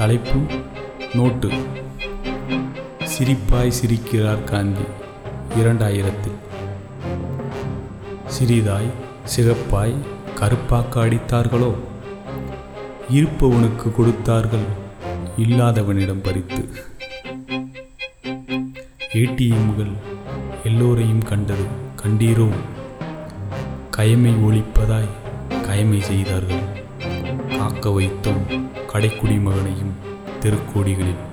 தலைப்பு நோட்டு சிரிப்பாய் சிரிக்கிறார் காந்தி இரண்டாயிரத்தில் சிறிதாய் சிகப்பாய் கருப்பாக்க அடித்தார்களோ இருப்பவனுக்கு கொடுத்தார்கள் இல்லாதவனிடம் பறித்து ஏடிஎம்கள் எல்லோரையும் கண்டது கண்டீரோ கயமை ஒழிப்பதாய் கயமை செய்தார்கள் காக்க வைத்தோம் கடைக்குடி மகனையும் தெருக்கோடிகளில்